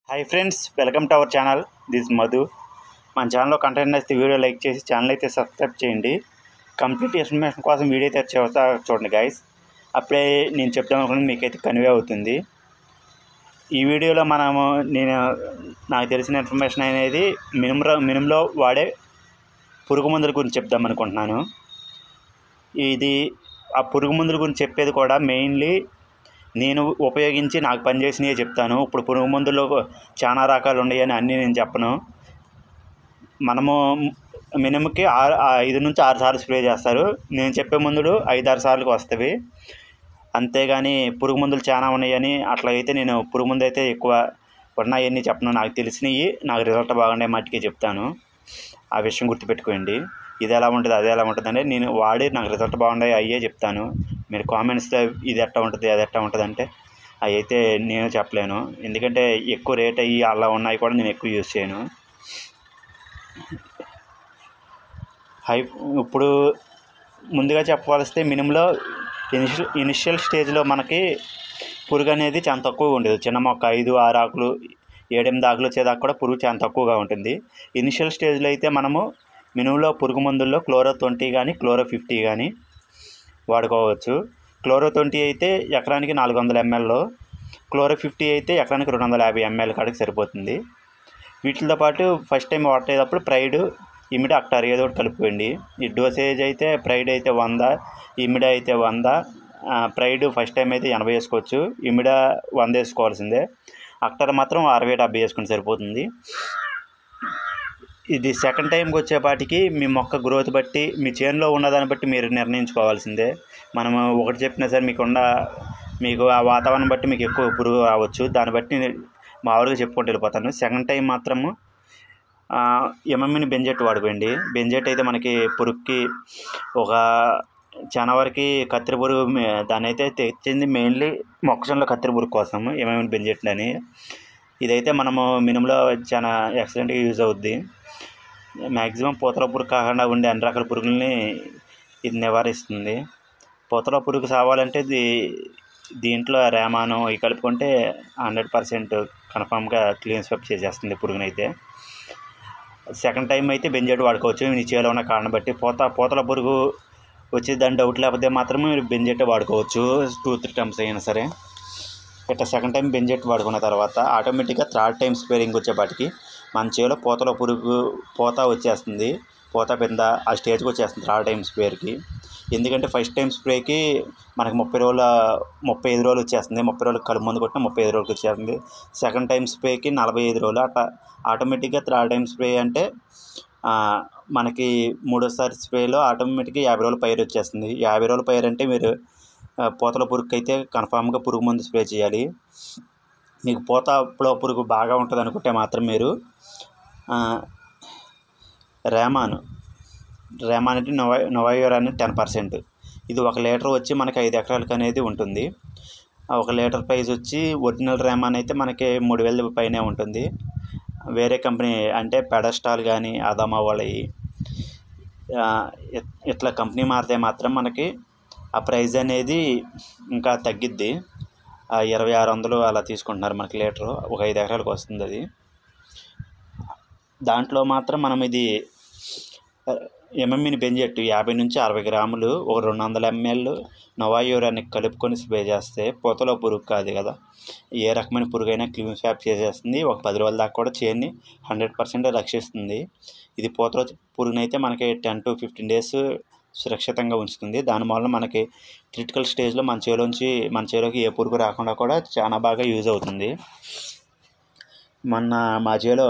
hi friends welcome to our channel this Madhu మన ఛానల్లో content నచ్చితే వీడియో లైక్ చేసి ఛానల్ అయితే సబ్స్క్రైబ్ చేయండి కంప్లీట్ ఇన్ఫర్మేషన్ కోసం వీడియో అయితే చివరితా చూడండి గైస్ అప్పుడే నేను చెప్తాం అనుకుని మీకైతే కన్వే అవుతుంది ఈ వీడియోలో మనము నేను నాకు తెలిసిన ఇన్ఫర్మేషన్ అనేది మినిమం మినిమంలో వాడే పురుగు మందుల గురించి చెప్దాం అనుకుంటున్నాను ఇది ఆ పురుగు మందుల గురించి చెప్పేది కూడా మెయిన్లీ నేను ఉపయోగించి నాకు పనిచేసినవి చెప్తాను ఇప్పుడు పురుగు మందుల్లో చాలా రకాలు ఉన్నాయని అన్నీ నేను చెప్పను మనము మినిమంకి ఆరు ఐదు నుంచి ఆరు సార్లు స్ప్రే చేస్తారు నేను చెప్పే మందులు ఐదు ఆరు సార్లకు వస్తవి అంతేగాని పురుగు మందులు చాలా ఉన్నాయని అట్లా అయితే నేను పురుగు మందు అయితే ఎక్కువ ఉన్నాయని చెప్పను నాకు తెలిసినవి నాకు రిజల్ట్ బాగుండే మట్టుకే చెప్తాను ఆ విషయం గుర్తుపెట్టుకోండి ఇది ఎలా ఉంటుంది అది ఎలా ఉంటుంది అంటే నేను వాడి నాకు రిజల్ట్ బాగున్నాయి అయ్యే చెప్తాను మీరు కామెంట్స్లో ఇది ఎట్టా ఉంటుంది అది ఎట్టా ఉంటుంది అంటే అవి అయితే నేను చెప్పలేను ఎందుకంటే ఎక్కువ రేట్ అయ్యి అలా ఉన్నాయి కూడా నేను ఎక్కువ యూజ్ చేయను హై ఇప్పుడు ముందుగా చెప్పవలిస్తే మినిమంలో ఇనిషియల్ ఇనిషియల్ స్టేజ్లో మనకి పురుగు అనేది చాలా తక్కువగా ఉంటుంది చిన్న మొక్క ఐదు ఆరు ఆకులు ఏడెనిమిది ఆకులు వచ్చేదాకా కూడా పురుగు చాలా తక్కువగా ఉంటుంది ఇనిషియల్ స్టేజ్లో అయితే మనము మినుములో పురుగు మందుల్లో క్లోరో ట్వంటీ కానీ క్లోరో ఫిఫ్టీ కానీ వాడుకోవచ్చు క్లోరో ట్వంటీ అయితే ఎకరానికి నాలుగు వందల ఎంఎల్లో క్లోరో ఫిఫ్టీ అయితే ఎకరానికి రెండు వందల యాభై ఎంఎల్ కాడికి సరిపోతుంది వీటితో పాటు ఫస్ట్ టైం వాడేటప్పుడు ప్రైడ్ ఇమిడ అక్టార్ ఏదో ఒకటి కలుపుకోండి ఈ డోసేజ్ అయితే ప్రైడ్ అయితే వంద ఇమిడ అయితే వంద ప్రైడ్ ఫస్ట్ టైం అయితే ఎనభై వేసుకోవచ్చు ఇమిడ వంద వేసుకోవాల్సిందే అక్టర్ మాత్రం అరవై డెబ్బై వేసుకుంటే సరిపోతుంది ఇది సెకండ్ టైంకి వచ్చేపాటికి మీ మొక్క గ్రోత్ బట్టి మీ చేనులో ఉన్నదాన్ని బట్టి మీరు నిర్ణయించుకోవాల్సిందే మనం ఒకటి చెప్పినా సరే మీకున్న మీకు ఆ వాతావరణం బట్టి మీకు ఎక్కువ పురుగు రావచ్చు దాన్ని బట్టి మామూలుగా చెప్పుకుంటూ వెళ్ళిపోతాను సెకండ్ టైం మాత్రము ఎమ్ఎమ్మిని బెంజెట్ వాడుకోండి బెంజెట్ అయితే మనకి పురుగుకి ఒక చాలా వరకు కత్తిరి పురుగు దాని అయితే తెచ్చింది మెయిన్లీ మొక్కజొన్నలో కత్తిరి పురుగు కోసం ఎమ్ఎమ్మిని బెంజెట్ అని ఇదైతే మనము మినిమంలో చాలా ఎక్సలెంట్గా యూజ్ అవుద్ది మ్యాక్సిమం పూతల పురుగు కాకుండా ఉండే అన్ని రకాల పురుగుల్ని ఇది నివారిస్తుంది పూతల పురుగు సావాలంటే ఇది దీంట్లో రేమాను ఇవి కలుపుకుంటే హండ్రెడ్ పర్సెంట్ కన్ఫామ్గా క్లీన్ స్వెప్ చేసేస్తుంది పురుగునైతే సెకండ్ టైం అయితే బెంజెట్ వాడుకోవచ్చు మీ చేలో ఉన్న కారణం బట్టి పూత పూతల పురుగు వచ్చి దాని డౌట్ లేకపోతే మాత్రమే మీరు బెంజెట్ వాడుకోవచ్చు టూ త్రీ టైమ్స్ అయినా సరే ఇట్లా సెకండ్ టైం బెంజెట్ వాడుకున్న తర్వాత ఆటోమేటిక్గా థర్డ్ టైం స్పేరింగ్ వచ్చేపాటికి మన చేలో పూతలో పురుగు పూత వచ్చేస్తుంది పూత పింద ఆ స్టేజ్కి వచ్చేస్తుంది థర్డ్ టైం స్ప్రేకి ఎందుకంటే ఫస్ట్ టైం స్ప్రేకి మనకి ముప్పై రోజుల ముప్పై ఐదు రోజులు వచ్చేస్తుంది ముప్పై రోజులు కలుపు మందు కొట్టిన ముప్పై ఐదు రోజులకి వచ్చేస్తుంది సెకండ్ టైం స్ప్రేకి నలభై ఐదు రోజులు అట్లా ఆటోమేటిక్గా థర్డ్ టైం స్ప్రే అంటే మనకి మూడోసారి స్ప్రేలో ఆటోమేటిక్గా యాభై రోజుల పైరు వచ్చేస్తుంది యాభై రోజుల పైరు అంటే మీరు పూతల పురుగుకి అయితే కన్ఫామ్గా పురుగు మందు స్ప్రే చేయాలి మీకు పూతలో పురుగు బాగా ఉంటుంది అనుకుంటే మాత్రం మీరు రేమాను రేమాన్ అంటే నొవై నొవైర్ అని టెన్ పర్సెంట్ ఇది ఒక లీటర్ వచ్చి మనకి ఐదు ఎకరాలకు అనేది ఉంటుంది ఒక లీటర్ ప్రైస్ వచ్చి ఒరిజినల్ రేమాన్ అయితే మనకి మూడు వేల పైనే ఉంటుంది వేరే కంపెనీ అంటే పెడస్టాల్ కానీ అదామా వాళ్ళవి ఇట్లా కంపెనీ మారితే మాత్రం మనకి ఆ ప్రైస్ అనేది ఇంకా తగ్గిద్ది ఇరవై ఆరు వందలు అలా తీసుకుంటున్నారు మనకి లీటరు ఒక ఐదు ఎకరాలకు వస్తుంది అది దాంట్లో మాత్రం మనం ఇది ఎంఎంఈని బెంజెట్టు యాభై నుంచి అరవై గ్రాములు ఒక రెండు వందల ఎంఎల్ నవాయూరాన్ని కలుపుకొని స్ప్రే చేస్తే పూతలో పురుగు కాదు కదా ఏ రకమైన పురుగు అయినా క్లీన్ షాప్ చేసేస్తుంది ఒక పది రోజుల దాకా కూడా చేన్ని హండ్రెడ్ పర్సెంట్ రక్షిస్తుంది ఇది పూతలో పురుగునైతే మనకి టెన్ టు ఫిఫ్టీన్ డేస్ సురక్షితంగా ఉంచుతుంది దానివల్ల మనకి క్రిటికల్ స్టేజ్లో మన చేలోంచి మన చేలోకి ఏ పురుగు రాకుండా కూడా చాలా బాగా యూజ్ అవుతుంది మొన్న మా చేలో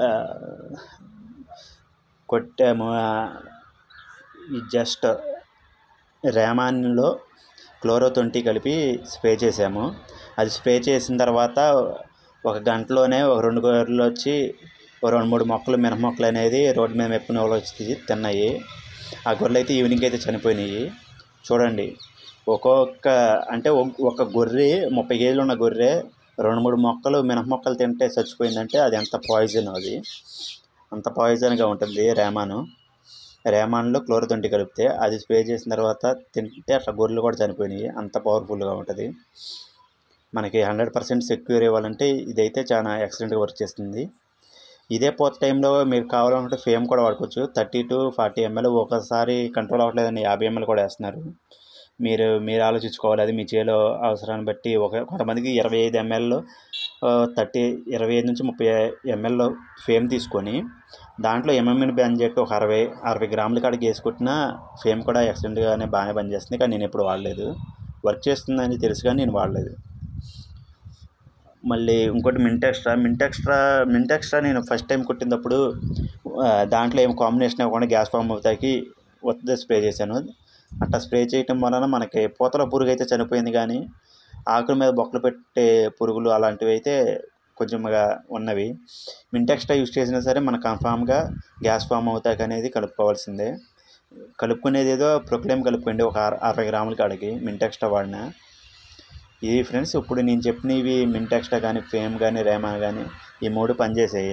కొట్టాము జస్ట్ రేమాన్లో క్లోరో ట్వంటీ కలిపి స్ప్రే చేసాము అది స్ప్రే చేసిన తర్వాత ఒక గంటలోనే ఒక రెండు గొర్రెలు వచ్చి ఒక రెండు మూడు మొక్కలు మినప మొక్కలు అనేది రోడ్డు మీద మెప్పున వచ్చి తిన్నాయి ఆ గొర్రెలు అయితే ఈవినింగ్ అయితే చనిపోయినాయి చూడండి ఒక్కొక్క అంటే ఒక గొర్రె ముప్పై కేజీలు ఉన్న గొర్రె రెండు మూడు మొక్కలు మినప మొక్కలు తింటే చచ్చిపోయిందంటే అది ఎంత పాయిజన్ అది అంత పాయిజన్గా ఉంటుంది రేమాను రేమాన్లో క్లోరోతొంటి కలిపితే అది స్ప్రే చేసిన తర్వాత తింటే అట్లా గొర్రెలు కూడా చనిపోయినాయి అంత పవర్ఫుల్గా ఉంటుంది మనకి హండ్రెడ్ పర్సెంట్ సెక్యూర్ ఇవ్వాలంటే ఇదైతే చాలా ఎక్సలెంట్గా వర్క్ చేస్తుంది ఇదే పోత టైంలో మీరు కావాలనుకుంటే ఫేమ్ కూడా వాడుకోవచ్చు థర్టీ టు ఫార్టీ ఎంఎల్ ఒకసారి కంట్రోల్ అవ్వట్లేదని యాభై ఎంఎల్ కూడా వేస్తున్నారు మీరు మీరు ఆలోచించుకోవాలి అది మీ చేలో అవసరాన్ని బట్టి ఒక కొంతమందికి ఇరవై ఐదు ఎంఎల్ థర్టీ ఇరవై ఐదు నుంచి ముప్పై ఎంఎల్ ఫేమ్ తీసుకొని దాంట్లో ఎంఎంఎన్ బెంజెట్ ఒక అరవై అరవై గ్రాముల కాడికి వేసుకుంటున్నా ఫేమ్ కూడా ఎక్సలెంట్గానే బాగానే పనిచేస్తుంది కానీ నేను ఎప్పుడు వాడలేదు వర్క్ చేస్తుందని తెలుసు కానీ నేను వాడలేదు మళ్ళీ ఇంకోటి mint extra mint extra mint extra నేను ఫస్ట్ టైం కొట్టినప్పుడు ఆ, దాంట్లో ఏం కాంబినేషన్ ఇవ్వకుండా గ్యాస్ ఫామ్ అవుతాకి ఒత్తిడి స్ప్రే చేశాను అట్లా స్ప్రే చేయటం వలన మనకి పూతల పురుగు అయితే చనిపోయింది కానీ ఆకుల మీద బొక్కలు పెట్టే పురుగులు అలాంటివి అయితే కొంచెంగా ఉన్నవి మింట్ ఎక్స్ట్రా యూస్ చేసినా సరే మనం కన్ఫామ్గా గ్యాస్ ఫామ్ అవుతాకి అనేది కలుపుకోవాల్సిందే కలుపుకునేది ఏదో ప్రొక్లేమ్ కలుపుకోండి ఒక అర- అరవై గ్రాముల కాడికి మింట్ ఎక్స్ట్రా వాడినా ఇది ఫ్రెండ్స్ ఇప్పుడు నేను చెప్పినవి మింట్ ఎక్స్ట్రా కానీ ఫేమ్ కానీ రేమాన్ కానీ ఈ మూడు పనిచేసాయి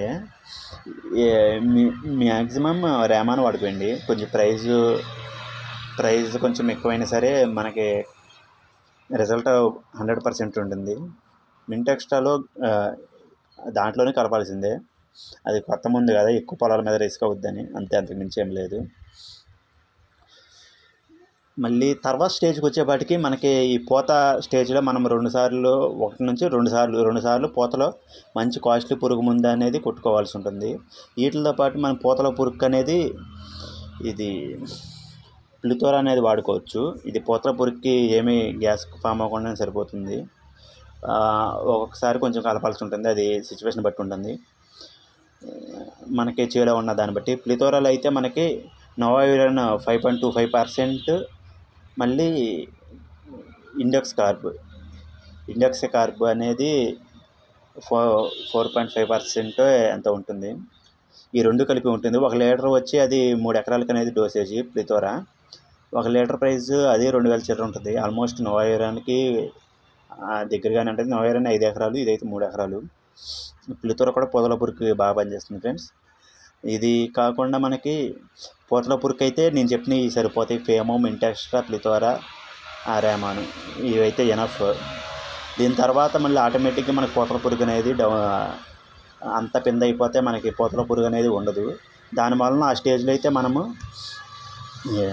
మ్యాక్సిమం రేమాన్ వాడుకోండి కొంచెం ప్రైజ్ ప్రైస్ కొంచెం ఎక్కువైనా సరే మనకి రిజల్ట్ హండ్రెడ్ పర్సెంట్ ఉంటుంది మింట్ ఎక్స్ట్రాలో ఆ, దాంట్లోనే కలపాల్సిందే అది కొత్త ముందు కదా ఎక్కువ పొలాల మీద రిస్క్ అవుద్దని అంతే అంతకు మించి ఏం లేదు మళ్ళీ తర్వాత స్టేజ్కి వచ్చేపాటికి మనకి ఈ పూత స్టేజ్లో మనం రెండు సార్లు ఒకటి నుంచి రెండు సార్లు రెండు సార్లు పూతలో మంచి కాస్ట్లీ పురుగు ముందు అనేది కొట్టుకోవాల్సి ఉంటుంది వీటితో పాటు మన పూతల పురుగు అనేది ఇది ప్లితోర అనేది వాడుకోవచ్చు ఇది పూతల పురుగుకి ఏమీ గ్యాస్ ఫామ్ అవ్వకుండా సరిపోతుంది ఆ, ఒక్కొక్కసారి కొంచెం కలపాల్సి ఉంటుంది అది సిచ్యువేషన్ బట్టి ఉంటుంది మనకి చేలో ఉన్న దాన్ని బట్టి ప్లితోరాలు అయితే మనకి నోవాయురన్ five point two five percent మళ్ళీ ఇండెక్స్ కార్బ్ ఇండెక్స్ కార్బ్ అనేది four four point five percent ఎంత ఉంటుంది ఈ రెండు కలిపి ఉంటుంది ఒక లీటర్ వచ్చి అది మూడు ఎకరాలకి అనేది డోసేజీ ప్లితోరా ఒక లీటర్ ప్రైస్ అది రెండు వేల చిల్లర ఉంటుంది ఆల్మోస్ట్ నోవాయురానికి దగ్గరగానే ఉంటుంది నోవాయురాన్ ఐదు ఎకరాలు ఇదైతే మూడు ఎకరాలు ప్లితోర కూడా పొదల పురుగు బాగా పనిచేస్తుంది ఫ్రెండ్స్ ఇది కాకుండా మనకి పూతల పురుగు అయితే నేను చెప్పిన ఈ సరిపోతాయి ఫేమో మింటెక్స్ట్రా ప్లితోరా ఆ రేమాను ఇవైతే ఎనఫ్ దీని తర్వాత మళ్ళీ ఆటోమేటిక్గా మనకి పూతల పురుగు అనేది డౌ అంత పింద అయిపోతే మనకి పూతల పురుగు అనేది ఉండదు దాని వలన ఆ స్టేజ్లో అయితే మనము ఏ,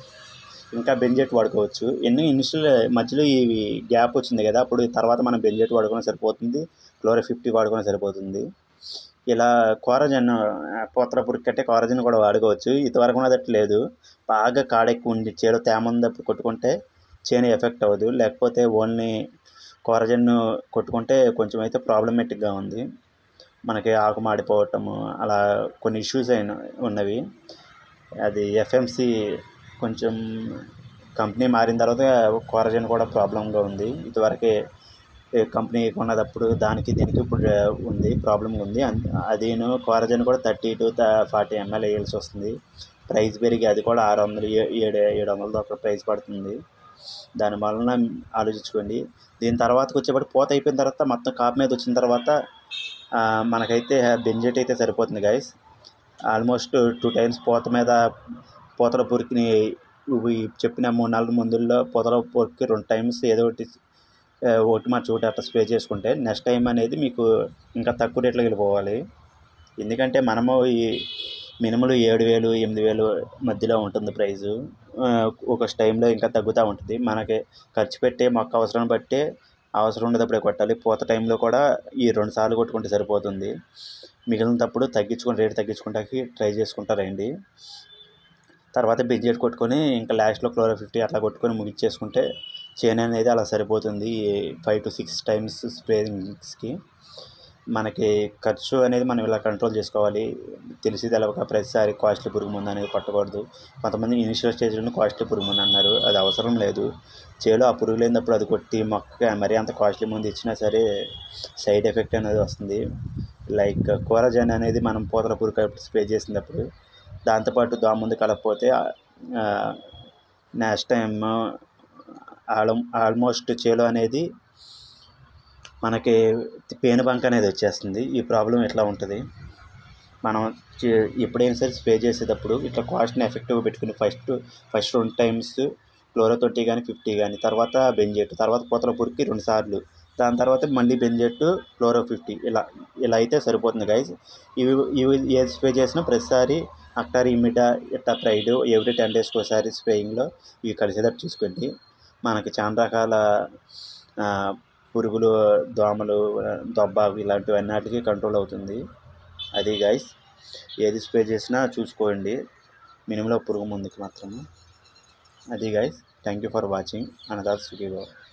ఇంకా బెంజెట్ వాడుకోవచ్చు ఎన్ని ఇనిషియల్ మధ్యలో ఈ గ్యాప్ వచ్చింది కదా అప్పుడు తర్వాత మనం బెంజెట్ వాడుకున్నా సరిపోతుంది క్లోరో ఫిఫ్టీ వాడుకున్నా సరిపోతుంది ఇలా కోరజన్ పోత్ర పురుగు కట్టే కోరజన్ కూడా వాడుకోవచ్చు ఇంతవరకు ఉన్నదట్టు లేదు బాగా కాడెక్కువ ఉండి చేలో తేమ ఉన్నప్పుడు కొట్టుకుంటే చేను ఎఫెక్ట్ అవ్వదు లేకపోతే ఓన్లీ కోరజన్ కొట్టుకుంటే కొంచెం అయితే ప్రాబ్లమేటిక్గా ఉంది మనకి ఆకు మాడిపోవటము అలా కొన్ని ఇష్యూస్ అయిన ఉన్నవి అది ఎఫ్ఎంసి కొంచెం కంపెనీ మారిన తర్వాత కోరజన్ కూడా ప్రాబ్లంగా ఉంది ఇదివరకే ఏ కంపెనీ కొన్నదప్పుడు దానికి దీనికి ఇప్పుడు ఉంది ప్రాబ్లం ఉంది అన్- అదిను కోరజన్ కూడా థర్టీ టు ఫార్టీ ఎంఎల్ వేయాల్సి వస్తుంది ప్రైస్ పెరిగి అది కూడా ఆరు వందలు ఏ- ఏడు ఏడు వందల దాకా ప్రైస్ పడుతుంది దాని వలన ఆలోచించుకోండి దీని తర్వాతకి వచ్చేప్పటికి పూత అయిపోయిన తర్వాత మొత్తం కాపు మీద వచ్చిన తర్వాత ఆ, మనకైతే బెంజెట్ అయితే సరిపోతుంది గైస్ ఆల్మోస్ట్ టూ టైమ్స్ పూత మీద పూతల పురికిని ఇవి చెప్పిన మూడు నాలుగు మందుల్లో పూతల పురికి రెండు టైమ్స్ ఏదో ఒకటి ఆ, ఒకటి మార్చి ఒకటి అట్లా స్ప్రే చేసుకుంటే నెక్స్ట్ టైం అనేది మీకు ఇంకా తక్కువ రేట్లో వెళ్ళిపోవాలి ఎందుకంటే మనము ఈ మినిమం ఏడు వేలు ఎనిమిది వేలు మధ్యలో ఉంటుంది ప్రైజు ఆ, ఒక టైంలో ఇంకా తగ్గుతూ ఉంటుంది మనకి ఖర్చు పెట్టే మొక్క అవసరం బట్టే అవసరం ఉండేటప్పుడే కొట్టాలి పూత టైంలో కూడా ఈ రెండు సార్లు కొట్టుకుంటే సరిపోతుంది మిగిలినప్పుడు తగ్గించుకొని రేటు తగ్గించుకుంటానికి ట్రై చేసుకుంటా రండి తర్వాత బెడ్జెట్ కొట్టుకొని ఇంకా లాస్ట్లో క్లోరో ఫిఫ్టీ అట్లా కొట్టుకొని ముగిచ్చేసుకుంటే చేను అనేది అలా సరిపోతుంది ఫైవ్ టు సిక్స్ టైమ్స్ స్ప్రేయింగ్స్కి మనకి ఖర్చు అనేది మనం ఇలా కంట్రోల్ చేసుకోవాలి తెలిసి తెలవక ప్రతిసారి కాస్ట్లీ పురుగు మందు అనేది కొట్టకూడదు కొంతమంది ఇనిషియల్ స్టేజ్లో కాస్ట్లీ పురుగు మందు అన్నారు అది అవసరం లేదు చేలో ఆ పురుగు లేనప్పుడు అది కొట్టి మొక్క మరీ అంత కాస్ట్లీ మందు ఇచ్చినా సరే సైడ్ ఎఫెక్ట్ అనేది వస్తుంది లైక్ కోరజన్ అనేది మనం పూతల పురుగు స్ప్రే చేసినప్పుడు దాంతోపాటు దోమ ముందు కలపకపోతే నెక్స్ట్ టైం ఆల్ ఆల్మోస్ట్ చేలో అనేది మనకి పేను బంక అనేది వచ్చేస్తుంది ఈ ప్రాబ్లం ఇట్లా ఉంటుంది మనం చే- ఎప్పుడైనా సరే స్ప్రే చేసేటప్పుడు ఇట్లా కాస్ట్ని ఎఫెక్టివ్గా పెట్టుకుని ఫస్ట్ ఫస్ట్ రెండు టైమ్స్ క్లోరో ట్వంటీ కానీ ఫిఫ్టీ కానీ తర్వాత బెంజెట్ తర్వాత పూతల పురికి రెండు సార్లు దాని తర్వాత మళ్ళీ బెంజెట్ క్లోరో ఫిఫ్టీ ఇలా ఇలా అయితే సరిపోతుంది గైస్ ఇవి ఇవి ఏది స్ప్రే చేసినా ప్రతిసారి అక్టార్ ఇమిడా ఇట్టాప్రైడ్ ఎవ్రీ టెన్ డేస్కి ఒకసారి స్ప్రేయింగ్లో ఇవి కలిసేటట్టు చూసుకోండి మనకి చాలా రకాల ఆ, పురుగులు దోమలు ఆ, దొబ్బాకు ఇలాంటివి అన్నిటికీ కంట్రోల్ అవుతుంది అది గైస్ ఏది స్ప్రే చేసినా చూసుకోండి మినిమంలో పురుగు మందుకి మాత్రమే అది guys thank you for watching another సుఖీబాబు